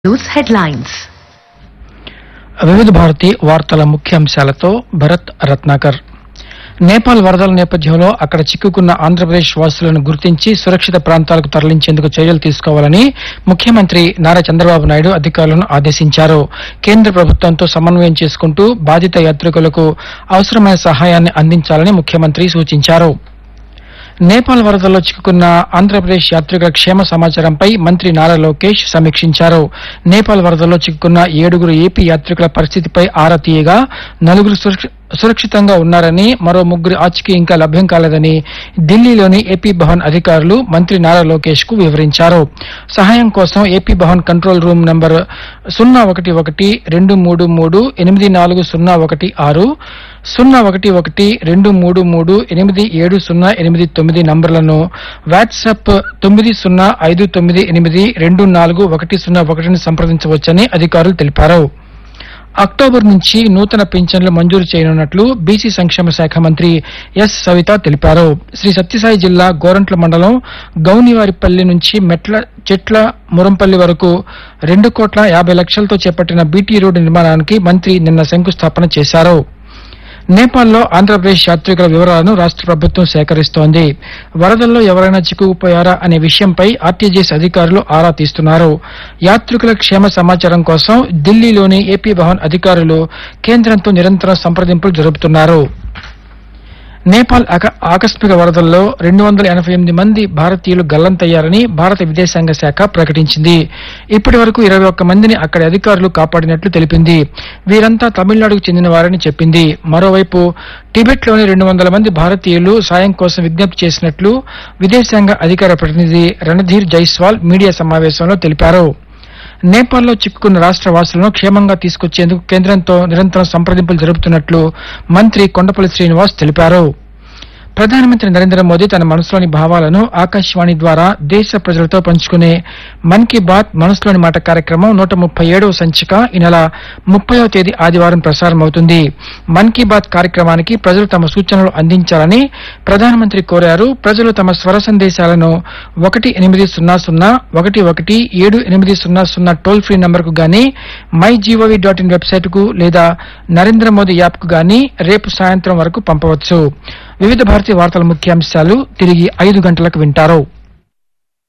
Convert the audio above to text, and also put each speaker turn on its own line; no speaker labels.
News headlines.
వివిధ భారతి వార్తల ముఖ్యాంశాలతో భరత్ రత్నాకర్ నేపాల్ వరదల నేపథ్యంలో అక్కడ చిక్కుకున్న ఆంధ్రప్రదేశ్ వాసులను గుర్తించి సురక్షిత ప్రాంతాలకు తరలించేందుకు చర్యలు తీసుకోవాలని ముఖ్యమంత్రి నారా చంద్రబాబు నాయుడు అధికారులను ఆదేశించారు కేంద్ర ప్రభుత్వంతో సమన్వయం చేసుకుంటూ బాధిత యాత్రికులకు అవసరమైన సహాయాన్ని అందించాలని ముఖ్యమంత్రి సూచించారు నేపాల్ వరదల్లో చిక్కుకున్న ఆంధ్రప్రదేశ్ యాత్రికుల క్షేమ సమాచారంపై మంత్రి నారా లోకేష్ సమీక్షించారు నేపాల్ వరదల్లో చిక్కుకున్న ఏడుగురు ఏపీ యాత్రికుల పరిస్థితిపై ఆరా తీయగా నలుగురు సురక్ష- సురక్షితంగా ఉన్నారని మరో ముగ్గురు ఆచూకీ ఇంకా లభ్యం కాలేదని ఢిల్లీలోని ఏపీ భవన్ అధికారులు మంత్రి నారా లోకేష్ కు వివరించారు సహాయం కోసం AP Bhavan control room number సున్నా ఒకటి ఒకటి రెండు మూడు మూడు ఎనిమిది నాలుగు సున్నా ఒకటి ఆరు సున్నా ఒకటి ఒకటి రెండు మూడు మూడు ఎనిమిది ఏడు సున్నా ఎనిమిది తొమ్మిది నంబర్లను వాట్సాప్ తొమ్మిది సున్నా ఐదు తొమ్మిది ఎనిమిది రెండు నాలుగు ఒకటి సున్నా ఒకటిని సంప్రదించవచ్చని అధికారులు తెలిపారు అక్టోబర్ నుంచి నూతన పింఛన్లు మంజూరు చేయనున్నట్లు బీసీ సంక్షేమ శాఖ మంత్రి ఎస్ సవిత తెలిపారు శ్రీ సత్యసాయి జిల్లా గోరంట్ల మండలం గౌనివారిపల్లి నుంచి మెట్ల చెట్ల మురంపల్లి వరకు రెండు కోట్ల యాభై లక్షలతో చేపట్టిన బీటీ రోడ్డు నిర్మాణానికి మంత్రి నిన్న శంకుస్థాపన చేశారు నేపాల్లో ఆంధ్రప్రదేశ్ యాత్రికుల వివరాలను రాష్ట్ర ప్రభుత్వం సేకరిస్తోంది వరదల్లో ఎవరైనా చిక్కుకుపోయారా అనే విషయంపై ఆర్టీజీఎస్ అధికారులు ఆరా తీస్తున్నారు యాత్రికుల క్షేమ సమాచారం కోసం ఢిల్లీలోని ఏపీ భవన్ అధికారులు కేంద్రంతో నిరంతరం సంప్రదింపులు జరుపుతున్నారు నేపాల్ ఆక- ఆకస్మిక వరదల్లో రెండు వందల ఎనభై ఎనిమిది మంది భారతీయులు గల్లంతయ్యారని భారత విదేశాంగ శాఖ ప్రకటించింది ఇప్పటి వరకు ఇరవై ఒక్క మందిని అక్కడి అధికారులు కాపాడినట్లు తెలిపింది వీరంతా తమిళనాడుకు చెందిన వారని చెప్పింది మరోవైపు టిబెట్ లోని రెండు వందల మంది భారతీయులు సాయం కోసం విజ్ఞప్తి చేసినట్లు విదేశాంగ అధికార ప్రతినిధి రణధీర్ జైస్వాల్ మీడియా సమావేశంలో తెలిపారు నేపాల్లో చిక్కుకున్న రాష్ట్ర వాసులను క్షేమంగా తీసుకొచ్చేందుకు కేంద్రంతో నిరంతరం సంప్రదింపులు జరుపుతున్నట్లు మంత్రి కొండపల్లి శ్రీనివాస్ తెలిపారు ప్రధానమంత్రి నరేంద్ర మోదీ తన మనసులోని భావాలను ఆకాశవాణి ద్వారా దేశ ప్రజలతో పంచుకునే మన్ కీ బాత్ మనసులోని మాట కార్యక్రమం నూట ముప్పై ఏడవ సంచిక ఈ నెల ముప్పైవ తేదీ ఆదివారం ప్రసారమవుతుంది మన్ కీ బాత్ కార్యక్రమానికి ప్రజలు తమ సూచనలు అందించాలని ప్రధానమంత్రి కోరారు ప్రజలు తమ స్వర సందేశాలను ఒకటి ఎనిమిది సున్నా సున్నా ఒకటి ఒకటి ఏడు ఎనిమిది సున్నా సున్నా టోల్ ఫ్రీ నంబర్కు గానీ my GOV dot in website కు లేదా నరేంద్ర మోదీ యాప్ కు గానీ రేపు సాయంత్రం వరకు పంపవచ్చు వివిధ భారతీయ వార్తల ముఖ్యాంశాలు తిరిగి ఐదు గంటలకు వింటారు